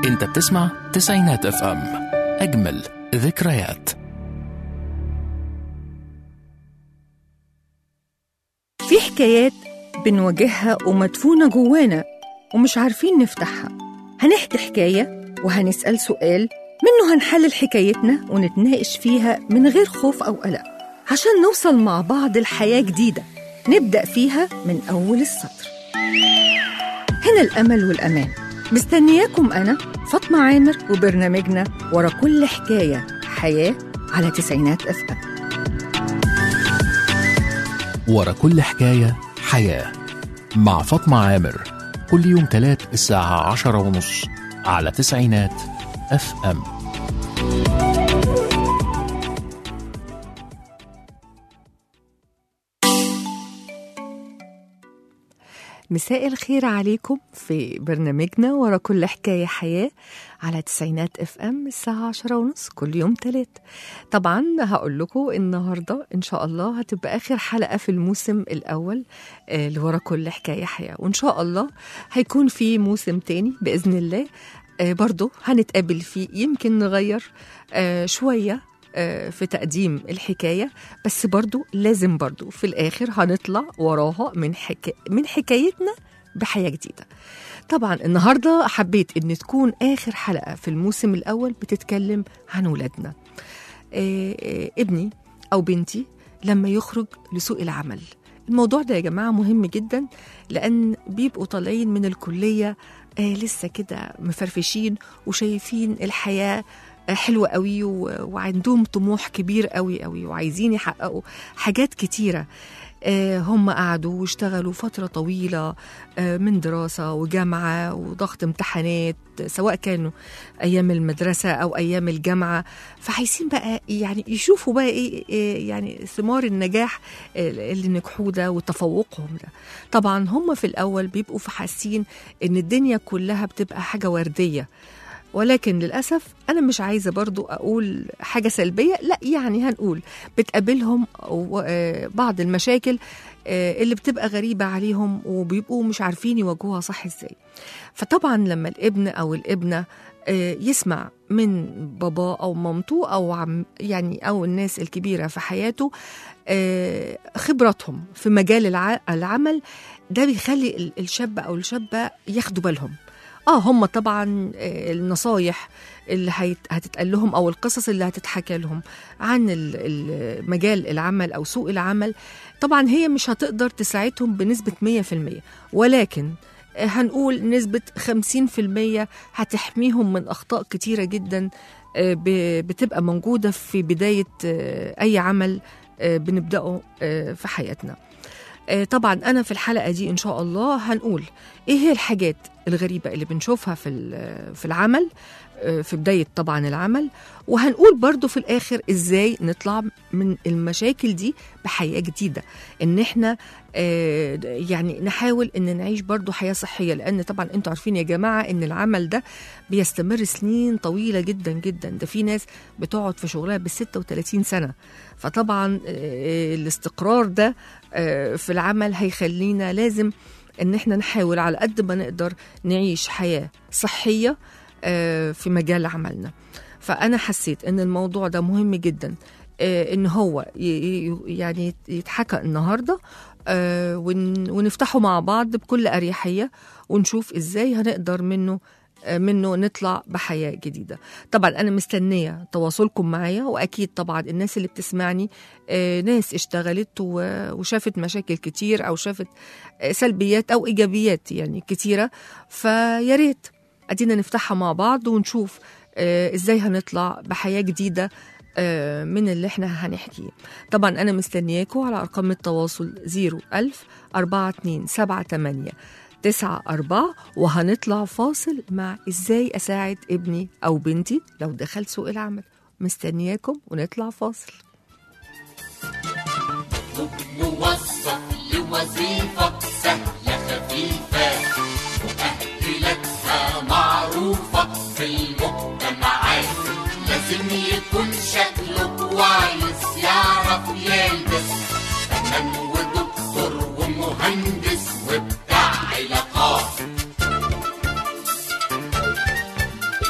انت بتسمع تسعينات اف ام اجمل ذكريات في حكايات بنواجهها ومدفونة جوانا ومش عارفين نفتحها هنحكي حكاية وهنسأل سؤال منه هنحلل حكايتنا ونتناقش فيها من غير خوف أو قلق عشان نوصل مع بعض لحياة جديدة نبدأ فيها من أول السطر هنا الأمل والأمان مستنياكم أنا فاطمة عامر وبرنامجنا ورا كل حكاية حياة على تسعينات أف أم ورا كل حكاية حياة مع فاطمة عامر كل يوم تلات الساعة عشرة ونص على تسعينات اف ام مساء الخير عليكم في برنامجنا ورا كل حكاية حياة على تسعينات اف ام الساعة عشرة ونص كل يوم تلات طبعا هقول لكم النهاردة ان شاء الله هتبقى اخر حلقة في الموسم الاول آه، لورا كل حكاية حياة وان شاء الله هيكون في موسم تاني بإذن الله آه، برضه هنتقابل فيه يمكن نغير آه، شوية آه، في تقديم الحكاية بس برضو لازم برضو في الآخر هنطلع وراها من, حكا... من حكايتنا بحياة جديدة طبعا النهاردة حبيت أن تكون آخر حلقة في الموسم الأول بتتكلم عن ولادنا آه، آه، ابني أو بنتي لما يخرج لسوق العمل الموضوع ده يا جماعة مهم جدا لأن بيبقوا طالعين من الكلية آه لسه كده مفرفشين وشايفين الحياة آه، حلوة قوي و- وعندهم طموح كبير قوي قوي وعايزين يحققوا حاجات كتيرة آه، هم قعدوا واشتغلوا فترة طويلة آه، من دراسة وجامعة وضغط امتحانات سواء كانوا أيام المدرسة أو أيام الجامعة فعايزين بقى يعني يشوفوا بقى إيه إيه يعني ثمار النجاح اللي نجحوه ده وتفوقهم ده طبعا هم في الأول بيبقوا في حاسين إن الدنيا كلها بتبقى حاجة وردية ولكن للأسف أنا مش عايزة برضو أقول حاجة سلبية لا يعني هنقول بتقابلهم و- آه، بعض المشاكل آه، اللي بتبقى غريبة عليهم وبيبقوا مش عارفين يواجهوها صح إزاي فطبعا لما الابن أو الابنة آه، يسمع من باباه أو مامته أو عم يعني أو الناس الكبيرة في حياته آه، خبراتهم في مجال الع- العمل ده بيخلي ال- الشاب أو الشابة ياخدوا بالهم اه هم طبعا آه، النصايح اللي هيت- هتتقال لهم او القصص اللي هتتحكى لهم عن ال- ال- مجال العمل او سوق العمل طبعا هي مش هتقدر تساعدهم بنسبه 100% ولكن آه، هنقول نسبة 50% هتحميهم من أخطاء كتيرة جدا آه، ب- بتبقى موجودة في بداية آه، أي عمل آه، بنبدأه آه، في حياتنا آه، طبعا أنا في الحلقة دي إن شاء الله هنقول إيه هي الحاجات الغريبة اللي بنشوفها في ال- في العمل آه، في بداية طبعا العمل وهنقول برضو في الآخر إزاي نطلع من المشاكل دي بحياة جديدة إن إحنا آه، يعني نحاول إن نعيش برضو حياة صحية لأن طبعا أنتوا عارفين يا جماعة إن العمل ده بيستمر سنين طويلة جدا جدا ده في ناس بتقعد في شغلها بال 36 سنة فطبعا آه، الاستقرار ده آه، في العمل هيخلينا لازم ان احنا نحاول على قد ما نقدر نعيش حياه صحيه آه، في مجال عملنا فانا حسيت ان الموضوع ده مهم جدا آه، ان هو ي- ي- يعني يتحكى النهارده آه، ون- ونفتحه مع بعض بكل اريحيه ونشوف ازاي هنقدر منه آه، منه نطلع بحياه جديده طبعا انا مستنيه تواصلكم معايا واكيد طبعا الناس اللي بتسمعني آه، ناس اشتغلت و- وشافت مشاكل كتير او شافت آه، سلبيات او ايجابيات يعني كتيره فيا ريت ادينا نفتحها مع بعض ونشوف آه، ازاي هنطلع بحياه جديده آه، من اللي احنا هنحكيه طبعا انا مستنياكم على ارقام التواصل 01000 4278 تسعة أربعة وهنطلع فاصل مع إزاي أساعد ابني أو بنتي لو دخل سوق العمل مستنياكم ونطلع فاصل موظف لوظيفة سهلة خفيفة مؤهلاتها معروفة في المجتمعات لازم يكون شكله كويس يعرف يلبس فنان ودكتور ومهندس وبتاع علاقات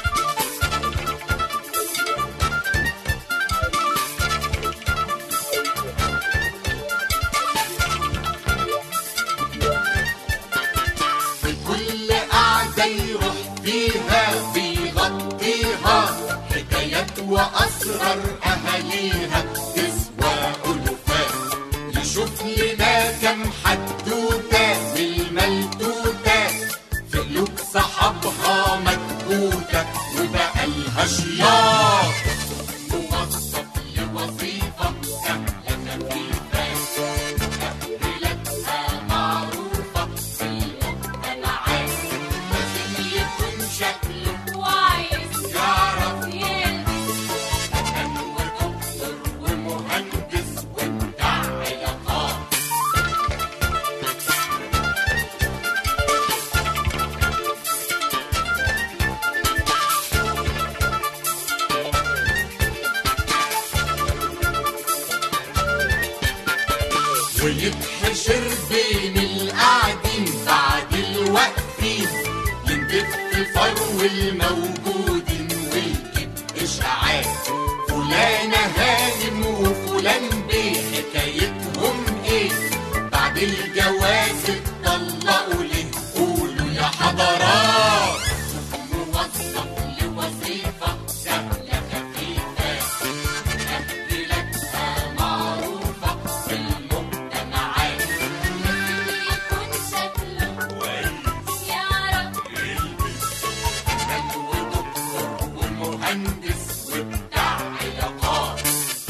يتحشر بين القاعدين بعد الواقفين يندف فرو الموجودين ويجيب اشاعات فلانة هانم وفلان بيه حكايتهم ايه بعد الجواز اتطلقوا ليه قولوا يا حضرات موظف لوظيفة سهلة خفيفة تأهيلاتها معروفة في المجتمعات يكون شكله كويس يعرف فنان ودكتور ومهندس وبتاع علاقات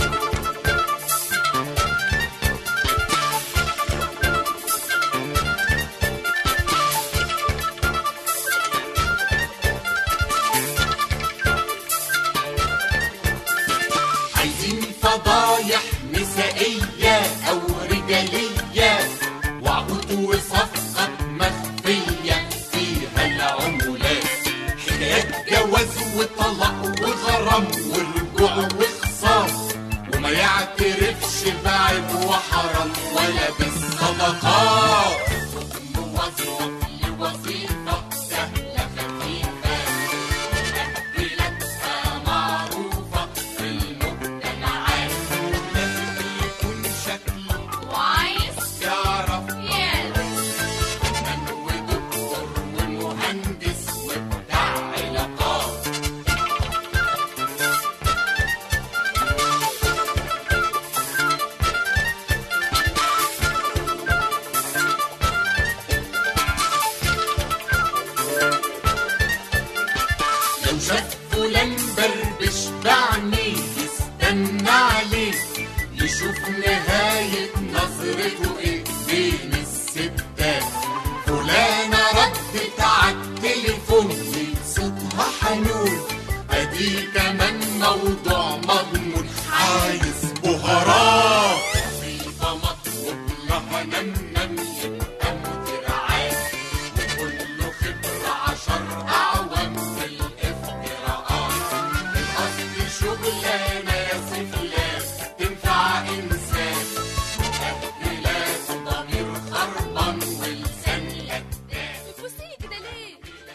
عايزين فضايح نسائية أو رجالية وعقود وصفقة مخفية فيها العمولات حكايات جواز وطلاق وغرام ورجوع وخصام وما يعترفش بعيب وحرام ولا بالصدقات موظف لوظيفة سهلة خفيفة تأهيلاتها معروفة في المجتمعات لازم يكون شكله وعايز يعرف يلبس فنان ودكتور ومهندس وبتاع علاقات لو شاف فلان بربش بعينيه يستنى عليه يشوف نهاية نظرته ايه بين الستات فلانة ردت عالتليفون لقيت صوتها حنون ادي كمان موضوع مضمون عايز بهارات وظيفة مطلوب لها نمنم يبقى مدير عام وكله خبرة عشر أعوام في الافتراءات القصد شغلانة يا سفلان تنفع إنسان مؤهلات ضمير خربان ولسان لتان بتبصيلي كده ليه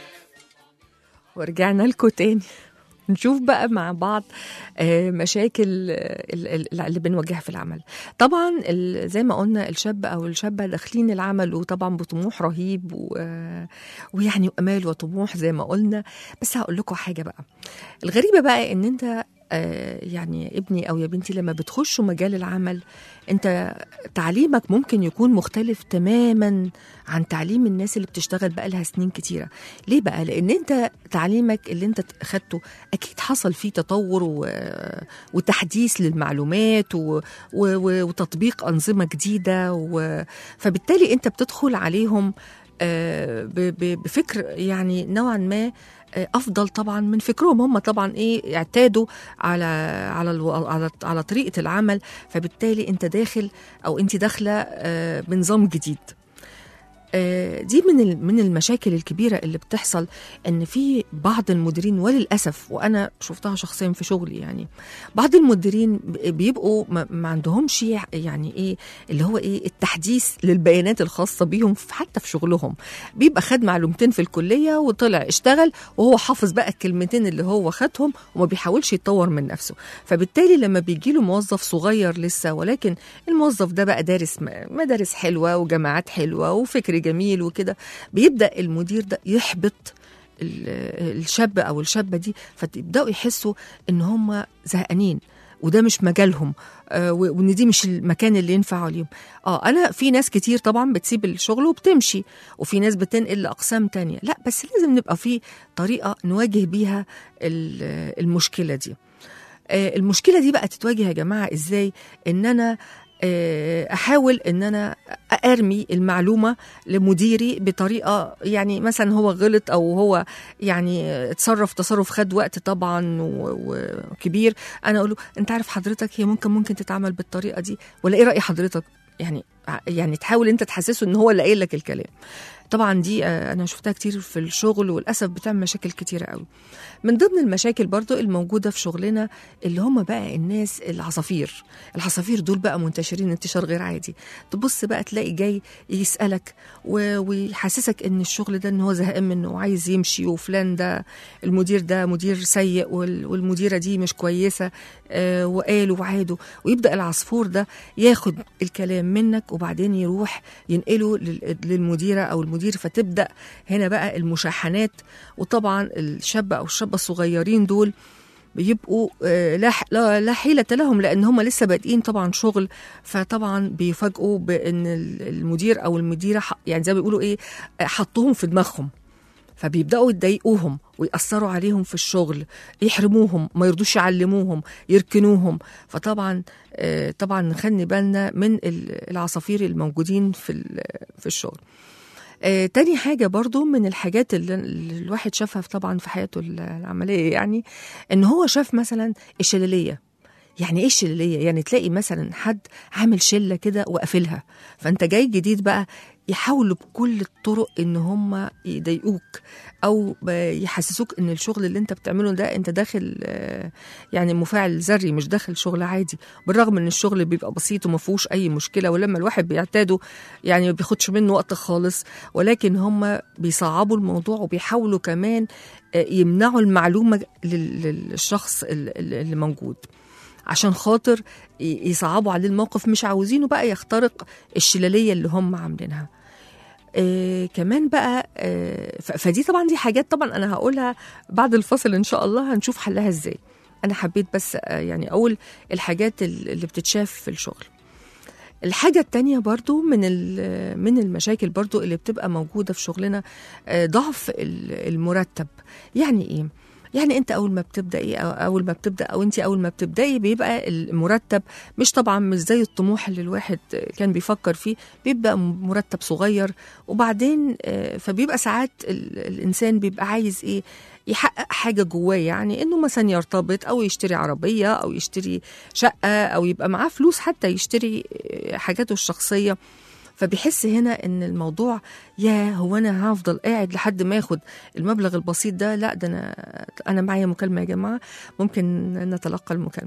ورجعنا لكم تاني نشوف بقى مع بعض آه، مشاكل آه، ال- ال- اللي بنواجهها في العمل طبعا ال- زي ما قلنا الشاب او الشابه داخلين العمل وطبعا بطموح رهيب و- آه، ويعني امال وطموح زي ما قلنا بس هقول لكم حاجه بقى الغريبه بقى ان انت آه، يعني يا ابني او يا بنتي لما بتخشوا مجال العمل انت تعليمك ممكن يكون مختلف تماما عن تعليم الناس اللي بتشتغل بقى لها سنين كتيره ليه بقى لان انت تعليمك اللي انت خدته اكيد حصل فيه تطور و... وتحديث للمعلومات و... و... و... وتطبيق انظمه جديده و... فبالتالي انت بتدخل عليهم آه، ب... ب... بفكر يعني نوعا ما آه، افضل طبعا من فكرهم هم طبعا ايه اعتادوا على على الو... على على طريقه العمل فبالتالي انت داخل او انت داخله آه، بنظام جديد آه، دي من ال- من المشاكل الكبيره اللي بتحصل ان في بعض المديرين وللاسف وانا شفتها شخصيا في شغلي يعني بعض المديرين ب- بيبقوا ما ما عندهمش يعني ايه اللي هو ايه التحديث للبيانات الخاصه بيهم في- حتى في شغلهم بيبقى خد معلومتين في الكليه وطلع اشتغل وهو حافظ بقى الكلمتين اللي هو خدهم وما بيحاولش يتطور من نفسه فبالتالي لما بيجي له موظف صغير لسه ولكن الموظف ده بقى دارس م- مدارس حلوه وجامعات حلوه وفكر جميل وكده بيبدا المدير ده يحبط ال- الشاب او الشابه دي فتبداوا يحسوا ان هم زهقانين وده مش مجالهم آه، و- وان دي مش المكان اللي ينفع ليهم اه انا في ناس كتير طبعا بتسيب الشغل وبتمشي وفي ناس بتنقل لاقسام تانية لا بس لازم نبقى في طريقه نواجه بيها ال- المشكله دي آه، المشكله دي بقى تتواجه يا جماعه ازاي ان انا آه، احاول ان انا ارمي المعلومه لمديري بطريقه يعني مثلا هو غلط او هو يعني اتصرف تصرف خد وقت طبعا و- وكبير انا اقول له انت عارف حضرتك هي ممكن ممكن تتعمل بالطريقه دي ولا ايه راي حضرتك يعني يعني تحاول انت تحسسه ان هو اللي قايل لك الكلام طبعا دي آه، انا شفتها كتير في الشغل وللاسف بتعمل مشاكل كتيره قوي من ضمن المشاكل برضو الموجوده في شغلنا اللي هم بقى الناس العصافير العصافير دول بقى منتشرين انتشار غير عادي تبص بقى تلاقي جاي يسالك و- ويحسسك ان الشغل ده ان هو زهقان منه وعايز يمشي وفلان ده المدير ده مدير سيء وال- والمديره دي مش كويسه آه، وقالوا وعادوا ويبدا العصفور ده ياخد الكلام منك وبعدين يروح ينقله لل- للمديره او المدير فتبدا هنا بقى المشاحنات وطبعا الشاب او الشابه الصغيرين دول بيبقوا آه، لا ح- لا لا حيلة لهم لأن هم لسه بادئين طبعا شغل فطبعا بيفاجئوا بأن ال- المدير أو المديرة ح- يعني زي ما بيقولوا إيه آه، حطوهم في دماغهم فبيبداوا يضايقوهم ويأثروا عليهم في الشغل يحرموهم ما يرضوش يعلموهم يركنوهم فطبعا آه، طبعا نخلي بالنا من ال- العصافير الموجودين في ال- في الشغل آه، تاني حاجة برضو من الحاجات اللي اللي الواحد شافها في- طبعا في حياته العملية يعني ان هو شاف مثلا الشلالية يعني ايه الشلالية؟ يعني تلاقي مثلا حد عامل شلة كده وقافلها فانت جاي جديد بقى يحاولوا بكل الطرق ان هم يضايقوك او ب- يحسسوك ان الشغل اللي انت بتعمله ده انت داخل آه، يعني مفاعل ذري مش داخل شغل عادي بالرغم ان الشغل بيبقى بسيط وما فيهوش اي مشكله ولما الواحد بيعتاده يعني ما بياخدش منه وقت خالص ولكن هم بيصعبوا الموضوع وبيحاولوا كمان آه، يمنعوا المعلومه لل- للشخص ال- ال- اللي موجود عشان خاطر ي- يصعبوا عليه الموقف مش عاوزينه بقى يخترق الشلاليه اللي هم عاملينها آه كمان بقى آه ف- فدي طبعا دي حاجات طبعا انا هقولها بعد الفصل ان شاء الله هنشوف حلها ازاي انا حبيت بس آه يعني اقول الحاجات ال- اللي بتتشاف في الشغل الحاجة التانية برضو من ال- من المشاكل برضو اللي بتبقى موجودة في شغلنا آه، ضعف ال- المرتب يعني ايه؟ يعني انت اول ما بتبداي او اول ما بتبدا او انت اول ما بتبداي بيبقى المرتب مش طبعا مش زي الطموح اللي الواحد كان بيفكر فيه بيبقى مرتب صغير وبعدين آه، فبيبقى ساعات ال- الانسان بيبقى عايز ايه يحقق حاجه جواه يعني انه مثلا يرتبط او يشتري عربيه او يشتري شقه او يبقى معاه فلوس حتى يشتري آه، حاجاته الشخصيه فبيحس هنا ان الموضوع يا هو انا هفضل قاعد لحد ما اخد المبلغ البسيط ده لا ده انا انا معايا مكالمه يا جماعه ممكن نتلقى المكالمه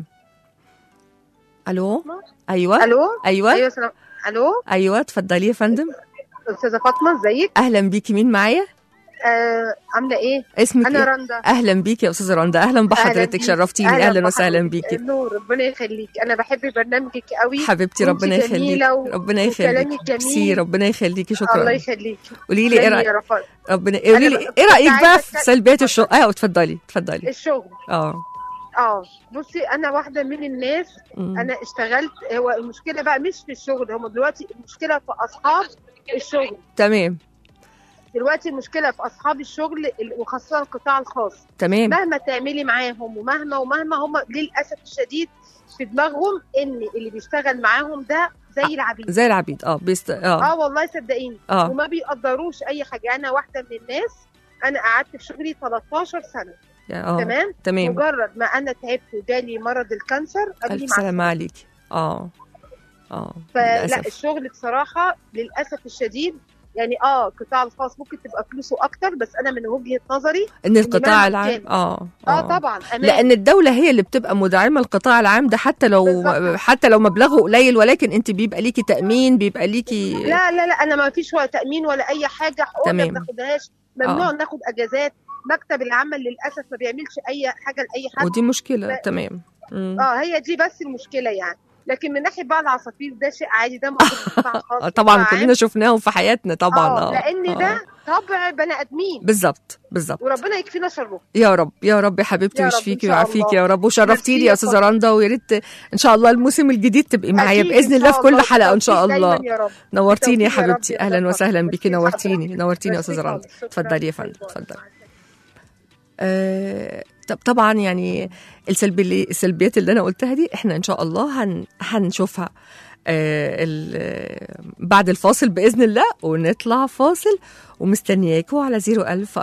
الو ايوه الو ايوه ايوه سلام الو ايوه اتفضلي يا فندم استاذه فاطمه ازيك اهلا بيكي مين معايا آه عامله ايه اسمك انا إيه؟ رندا اهلا بيكي يا استاذه رندا اهلا بحضرتك بيك. شرفتيني اهلا وسهلا بحضرتك. بيكي نور ربنا يخليك انا بحب برنامجك قوي حبيبتي وانتي ربنا يخليك جميلة و- ربنا يخليك وكلامك جميل. ميرسي ربنا يخليكي الله شكرا يخليك قولي لي ايه تسلمي رايك يا رفاق. ربنا قولي لي أنا ايه كنت رايك بقى عايزة في أتكلم- سلبيات الشغل اه اتفضلي اتفضلي الشغل اه اه بصي انا واحده من الناس مم. انا اشتغلت هو المشكله بقى مش في الشغل هم دلوقتي المشكله في اصحاب الشغل تمام دلوقتي المشكله في اصحاب الشغل ال- وخاصه القطاع الخاص تمام مهما تعملي معاهم ومهما ومهما هم للاسف الشديد في دماغهم ان اللي بيشتغل معاهم ده زي العبيد زي العبيد اه بيست اه اه والله صدقيني اه وما بيقدروش اي حاجه انا واحده من الناس انا قعدت في شغلي 13 سنه اه تمام تمام مجرد ما انا تعبت وجالي مرض الكانسر قبلي الف مع سلامه عليكي اه اه فلا للاسف الشغل بصراحه للاسف الشديد يعني اه القطاع الخاص ممكن تبقى فلوسه اكتر بس انا من وجهه نظري ان القطاع مهما العام كان. اه اه طبعا امان لان الدوله هي اللي بتبقى مدعمه القطاع العام ده حتى لو بالظبط. حتى لو مبلغه قليل ولكن انت بيبقى ليكي تامين بيبقى ليكي لا لا لا انا ما فيش ولا تامين ولا اي حاجه حقوق ما تمام. بناخدهاش ممنوع آه. ناخد اجازات مكتب العمل للاسف ما بيعملش اي حاجه لاي حد ودي مشكله لا. تمام مم. اه هي دي بس المشكله يعني لكن من ناحيه بقى العصافير ده شيء عادي ده موجود في القطاع الخاص آه، طبعا قطاع كلنا شفناهم في حياتنا طبعا اه اه لان آه. ده طبع بني ادمين بالظبط بالظبط وربنا يكفينا شره يا رب يا رب يا حبيبتي يا رب إن ويشفيكي شاء ويعافيكي الله. يا رب وشرفتيني ميرسي يا يا استاذه فاطمة. رندا ويا ريت ان شاء الله الموسم الجديد تبقي معايا أكيد باذن إن الله شاء في كل حلقه ان شاء بالتوفيق الله دايماً يا رب. نورتيني يا بالتوفيق يا رب حبيبتي يا اهلا رب. وسهلا بيكي ميرسي نورتيني حضرتك. نورتيني يا ميرسي استاذه رندا خالص. شكراً. اتفضلي يا فندم باي باي. اتفضلي آه، طب طبعا يعني السلبي اللي السلبيات اللي انا قلتها دي احنا ان شاء الله هن هنشوفها آه، ال- بعد الفاصل باذن الله ونطلع فاصل ومستنياكوا على 01000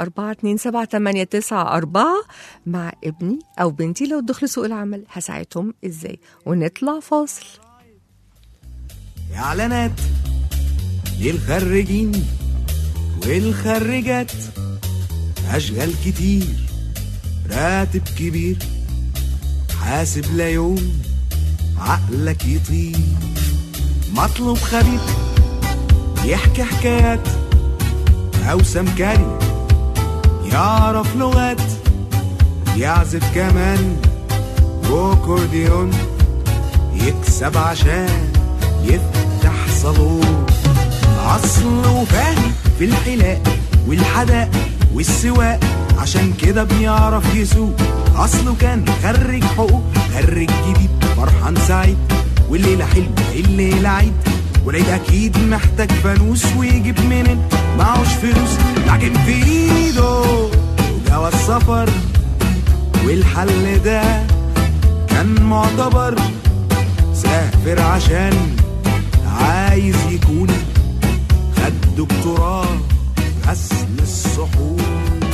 427 مع ابني او بنتي لو دخلوا سوق العمل هساعدهم ازاي ونطلع فاصل إعلانات للخريجين والخرجات أشغال كتير راتب كبير حاسب لا يوم عقلك يطير مطلوب خبير يحكي حكايات أو سمكري يعرف لغات يعزف كمان وكورديون يكسب عشان يفتح صالون أصله فاهم في الحلاق والحداق والسواق عشان كده بيعرف يسوق أصله كان خريج حقوق خريج جديد فرحان سعيد والليلة حلوة الليلة عيد والعيد أكيد محتاج فانوس ويجيب منين معهوش فلوس لكن في إيده جواز سفر والحل ده كان معتبر سافر عشان عايز يكون خد دكتوراه غسل الصحون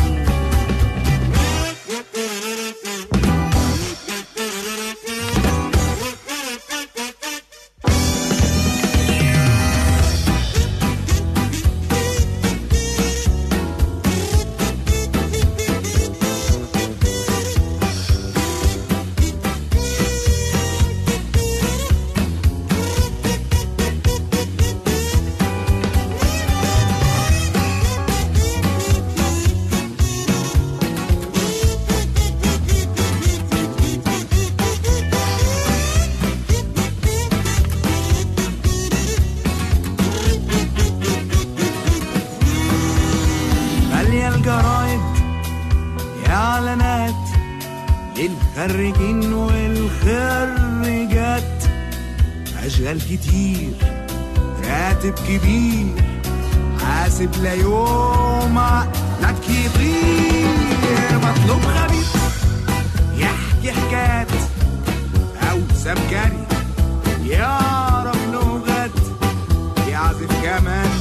مالية الجرايد إعلانات للخريجين والخريجات أشغال كتير راتب كبير حاسب لا يوم عقلك يطير مطلوب خبير يحكي حكايات أو سمكري يعرف لغات يعزف كمان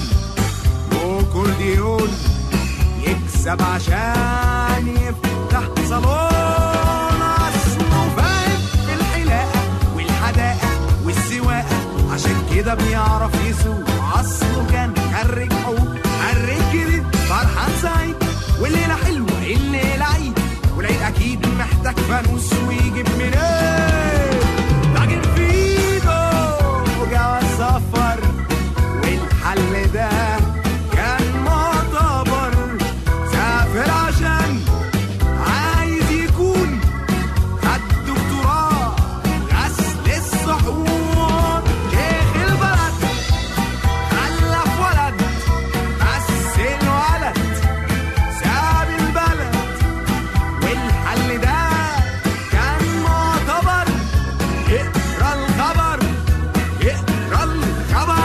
وكورديون يكسب عشان يفتح صالون اصله فاهم في الحلاقه والحداقه والسواقه عشان كده بيعرف يسوق اصله كان خريج حقوق خريج جديد فرحان سعيد والليله حلوه الليله عيد والعيد اكيد محتاج فانوس ويجيب منين راجل في ايده جواز سفر والحل ده كان معتبر سافر عشان عايز يكون خد دكتوراه غسل الصحون شيخ البلد خلف ولد بس الولد ساب البلد والحل ده كان معتبر اقرا الخبر اقرا الخبر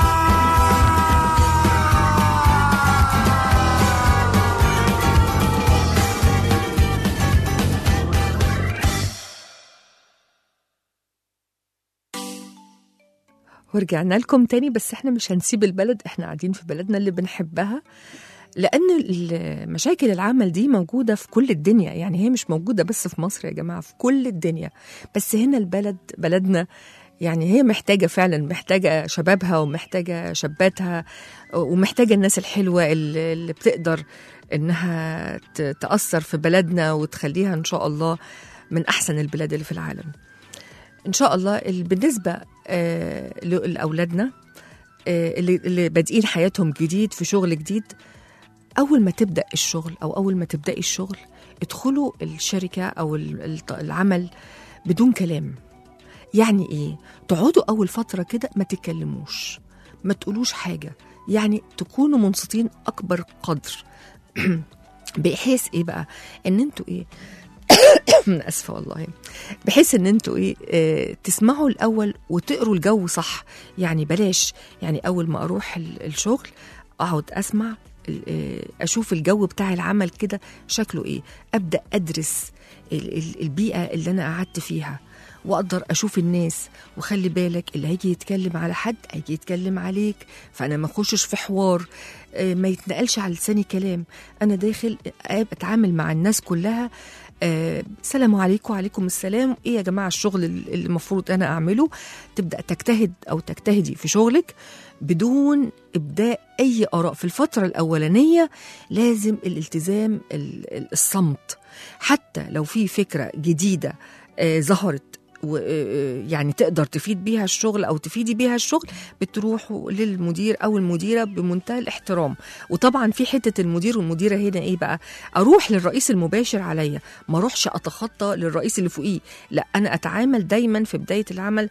ورجعنا لكم تاني بس احنا مش هنسيب البلد احنا قاعدين في بلدنا اللي بنحبها لأن ال- مشاكل العمل دي موجودة في كل الدنيا يعني هي مش موجودة بس في مصر يا جماعة في كل الدنيا بس هنا البلد بلدنا يعني هي محتاجة فعلا محتاجة شبابها ومحتاجة شاباتها ومحتاجة الناس الحلوة اللي اللي بتقدر إنها ت- تأثر في بلدنا وتخليها إن شاء الله من أحسن البلاد اللي في العالم ان شاء الله ال- بالنسبه آه، ل- لاولادنا آه، اللي اللي بادئين حياتهم جديد في شغل جديد اول ما تبدا الشغل او اول ما تبداي الشغل ادخلوا الشركه او ال- الط- العمل بدون كلام يعني ايه تقعدوا اول فتره كده ما تتكلموش ما تقولوش حاجه يعني تكونوا منصتين اكبر قدر بحيث ايه بقى ان انتوا ايه اسفه والله بحيث ان انتوا ايه آه تسمعوا الاول وتقروا الجو صح يعني بلاش يعني اول ما اروح ال- الشغل اقعد اسمع ال- آه، اشوف الجو بتاع العمل كده شكله ايه ابدا ادرس ال- ال- البيئه اللي انا قعدت فيها واقدر اشوف الناس وخلي بالك اللي هيجي يتكلم على حد هيجي يتكلم عليك فانا ما اخشش في حوار آه، ما يتنقلش على لساني كلام انا داخل اتعامل مع الناس كلها آه سلام عليكم وعليكم السلام ايه يا جماعه الشغل اللي المفروض انا اعمله تبدا تجتهد او تجتهدي في شغلك بدون ابداء اي اراء في الفتره الاولانيه لازم الالتزام ال- ال- الصمت حتى لو في فكره جديده آه ظهرت ويعني تقدر تفيد بيها الشغل او تفيدي بيها الشغل بتروحوا للمدير او المديره بمنتهى الاحترام وطبعا في حته المدير والمديره هنا ايه بقى اروح للرئيس المباشر عليا ما اروحش اتخطى للرئيس اللي فوقيه لا انا اتعامل دايما في بدايه العمل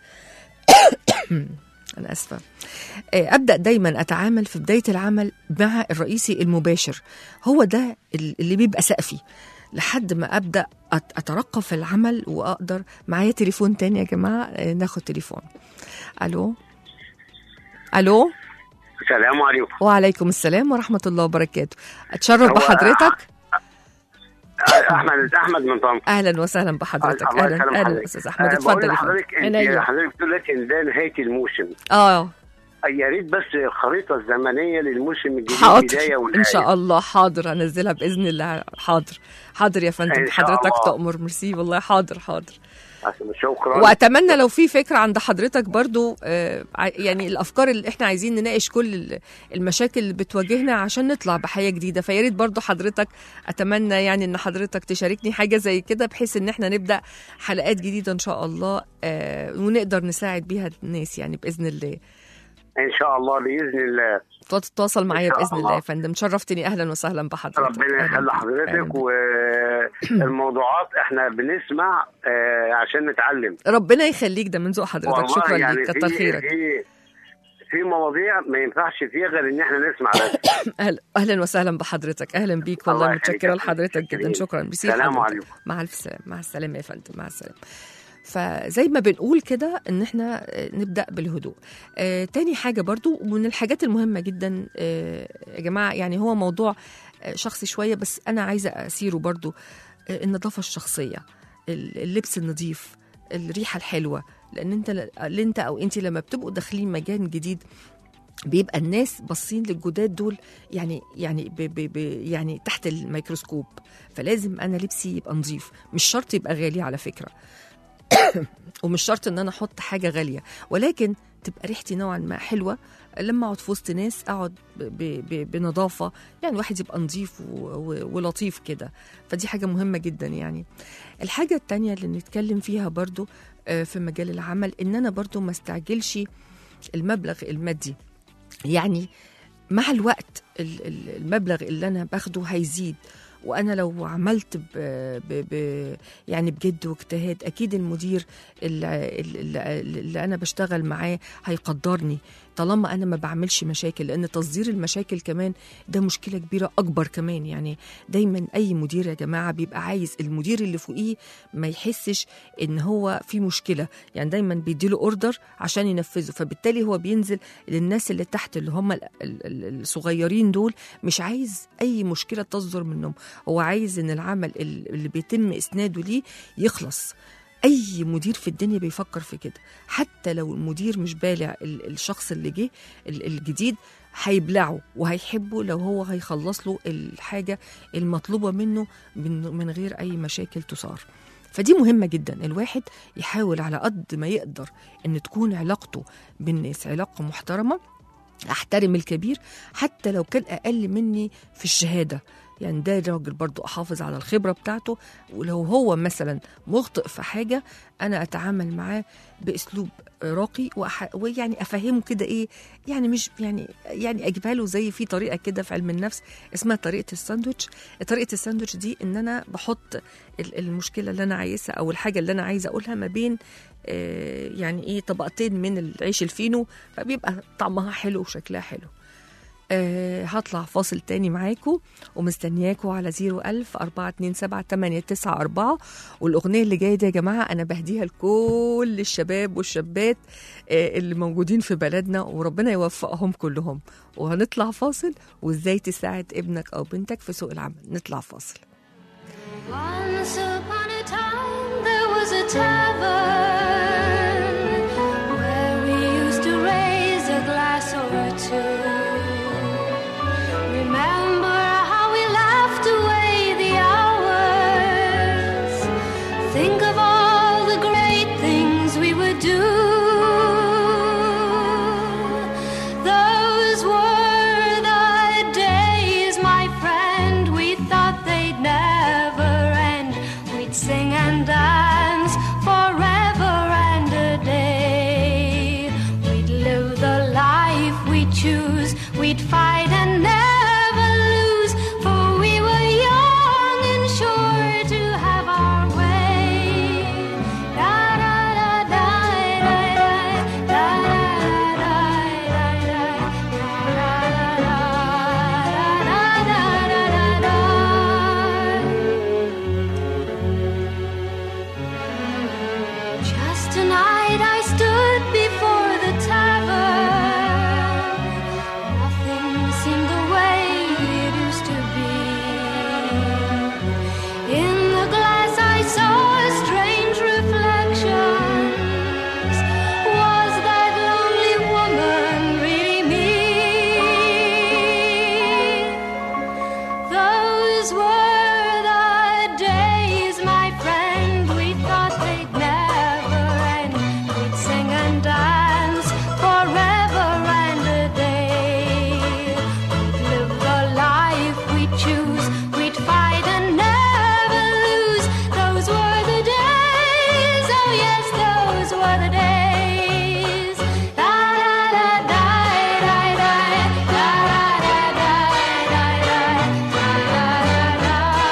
انا اسفه آه، ابدا دايما اتعامل في بدايه العمل مع الرئيسي المباشر هو ده اللي بيبقى سقفي لحد ما ابدا أت- اترقى في العمل واقدر معايا تليفون تاني يا جماعه آه، ناخد تليفون الو الو السلام عليكم وعليكم السلام ورحمه الله وبركاته اتشرف هو- بحضرتك احمد احمد من طنطا اهلا وسهلا بحضرتك الله اهلا يسلم اهلا حضرتك. استاذ احمد آه، اتفضل بقول يا لحضرتك فندم. انت عينيا. حضرتك بتقول لك ان ده نهايه الموسم اه يا ريت بس الخريطه الزمنيه للموسم الجديد حاضر بدايه ونهايه ان شاء الله حاضر هنزلها باذن الله حاضر حاضر يا فندم إن شاء حضرتك الله. تؤمر ميرسي والله حاضر حاضر شكرا واتمنى لو في فكره عند حضرتك برضو آه، ع- يعني الافكار اللي احنا عايزين نناقش كل ال- المشاكل اللي بتواجهنا عشان نطلع بحياه جديده فيا ريت برضو حضرتك اتمنى يعني ان حضرتك تشاركني حاجه زي كده بحيث ان احنا نبدا حلقات جديده ان شاء الله آه، ونقدر نساعد بيها الناس يعني باذن الله ان شاء الله باذن الله تتواصل معايا إن شاء باذن الله الله. يا فندم شرفتني اهلا وسهلا بحضرتك ربنا أهلاً يخلي بيك. أهلاً حضرتك بيك. والموضوعات احنا بنسمع آه، عشان نتعلم ربنا يخليك ده من ذوق حضرتك والله شكرا يعني ليك كتر في خيرك في في مواضيع ما ينفعش فيها غير ان احنا نسمع بس أهلا, اهلا وسهلا بحضرتك اهلا بيك والله الله يخليك متشكره يا لحضرتك فندم. جدا شكرا ميرسي سلام لحضرتك. عليكم. مع الف سلامه مع السلامه يا فندم مع السلامه فزي ما بنقول كده ان احنا آه، نبدا بالهدوء آه تاني حاجه برضو ومن الحاجات المهمه جدا آه يا جماعه يعني هو موضوع آه شخصي شويه بس انا عايزه اسيره برضو آه النظافه الشخصيه ال- اللبس النظيف الريحه الحلوه لان انت اللي انت او انت لما بتبقوا داخلين مكان جديد بيبقى الناس باصين للجداد دول يعني يعني ب ب ب يعني تحت الميكروسكوب فلازم انا لبسي يبقى نظيف مش شرط يبقى غالي على فكره ومش شرط ان انا احط حاجه غاليه ولكن تبقى ريحتي نوعا ما حلوه لما اقعد في وسط ناس اقعد ب ب بنظافه يعني الواحد يبقى نظيف و- و- ولطيف كده فدي حاجه مهمه جدا يعني الحاجه التانية اللي نتكلم فيها برضو آه، في مجال العمل ان انا برضو ما استعجلش المبلغ المادي يعني مع الوقت ال- ال- المبلغ اللي انا باخده هيزيد وانا لو عملت ب ب ب يعني بجد واجتهاد اكيد المدير اللي, اللي, اللي انا بشتغل معاه هيقدرني طالما انا ما بعملش مشاكل لان تصدير المشاكل كمان ده مشكله كبيره اكبر كمان يعني دايما اي مدير يا جماعه بيبقى عايز المدير اللي فوقيه ما يحسش ان هو في مشكله يعني دايما بيديله اوردر عشان ينفذه فبالتالي هو بينزل للناس اللي تحت اللي هم ال- ال- ال- الصغيرين دول مش عايز اي مشكله تصدر منهم هو عايز ان العمل ال- اللي بيتم اسناده ليه يخلص اي مدير في الدنيا بيفكر في كده حتى لو المدير مش بالع ال- الشخص اللي جه ال- الجديد هيبلعه وهيحبه لو هو هيخلص له الحاجه المطلوبه منه من, من غير اي مشاكل تثار فدي مهمة جدا الواحد يحاول على قد ما يقدر ان تكون علاقته بالناس علاقة محترمة احترم الكبير حتى لو كان اقل مني في الشهاده يعني ده راجل برضو احافظ على الخبره بتاعته ولو هو مثلا مخطئ في حاجه انا اتعامل معاه باسلوب راقي وأح... ويعني افهمه كده ايه يعني مش يعني يعني اجيبها له زي في طريقه كده في علم النفس اسمها طريقه الساندوتش طريقه الساندوتش دي ان انا بحط ال- المشكله اللي انا عايزها او الحاجه اللي انا عايزه اقولها ما بين آه، يعني ايه طبقتين من العيش الفينو فبيبقى طعمها حلو وشكلها حلو أه هطلع فاصل تاني معاكم ومستنياكم على 01000 427 894 والأغنية اللي جاية دي يا جماعة أنا بهديها لكل الشباب والشابات أه اللي موجودين في بلدنا وربنا يوفقهم كلهم وهنطلع فاصل وإزاي تساعد ابنك أو بنتك في سوق العمل نطلع فاصل Once upon a time there was a tavern where we used to raise a glass or two. Remember how we laughed away the hours Those were the days, my friend. We thought they'd never end. We'd sing and dance forever and a day. We'd live the life we choose. We'd fight and never lose. Those were the days. Oh yes, those were the days. Da da da da da da da da da da da da.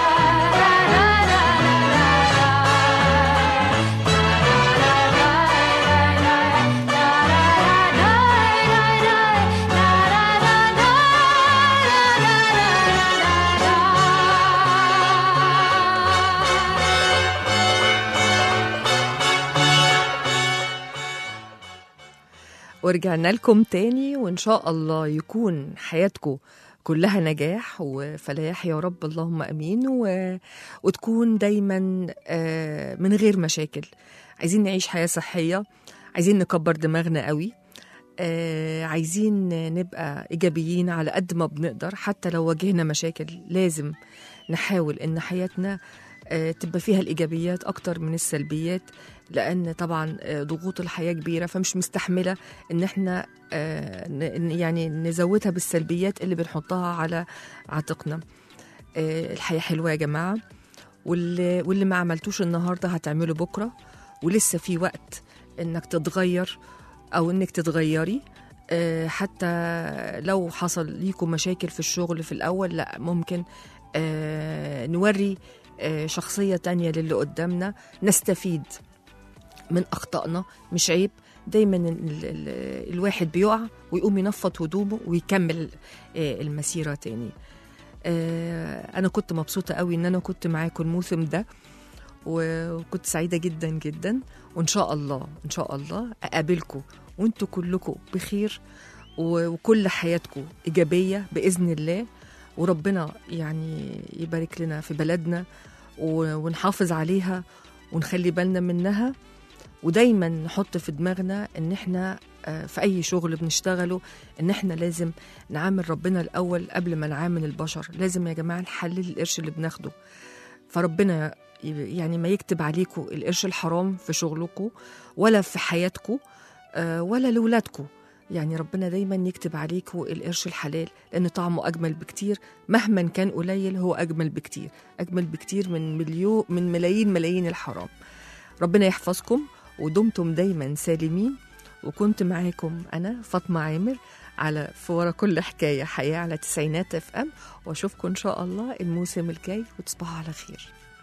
ورجعنا لكم تاني وإن شاء الله يكون حياتكم كلها نجاح وفلاح يا رب اللهم امين و... وتكون دايما آه، من غير مشاكل عايزين نعيش حياه صحيه عايزين نكبر دماغنا قوي آه، عايزين نبقى ايجابيين على قد ما بنقدر حتى لو واجهنا مشاكل لازم نحاول ان حياتنا آه، تبقى فيها الايجابيات اكتر من السلبيات لان طبعا آه، ضغوط الحياه كبيره فمش مستحمله ان احنا آه، ن- يعني نزودها بالسلبيات اللي بنحطها على عاتقنا آه، الحياه حلوه يا جماعه واللي, واللي ما عملتوش النهارده هتعمله بكره ولسه في وقت انك تتغير او انك تتغيري آه، حتى لو حصل ليكم مشاكل في الشغل في الاول لا ممكن آه، نوري آه، شخصية تانية للي قدامنا نستفيد من أخطائنا مش عيب دايما ال- ال- الواحد بيقع ويقوم ينفض هدومه ويكمل آه، المسيرة تاني آه، أنا كنت مبسوطة قوي إن أنا كنت معاكم الموسم ده و- وكنت سعيدة جدا جدا وإن شاء الله إن شاء الله أقابلكم وانتوا كلكم بخير و- وكل حياتكم إيجابية بإذن الله وربنا يعني يبارك لنا في بلدنا و- ونحافظ عليها ونخلي بالنا منها ودايما نحط في دماغنا ان احنا آه، في اي شغل بنشتغله ان احنا لازم نعامل ربنا الاول قبل ما نعامل البشر لازم يا جماعه نحلل القرش اللي بناخده فربنا ي- يعني ما يكتب عليكم القرش الحرام في شغلكم ولا في حياتكم آه، ولا لولادكم يعني ربنا دايما يكتب عليكم القرش الحلال لان طعمه اجمل بكتير مهما كان قليل هو اجمل بكتير اجمل بكتير من مليون من ملايين ملايين الحرام ربنا يحفظكم ودمتم دايما سالمين وكنت معاكم انا فاطمه عامر على في ورا كل حكايه حياه على تسعينات اف ام واشوفكم ان شاء الله الموسم الجاي وتصبحوا على خير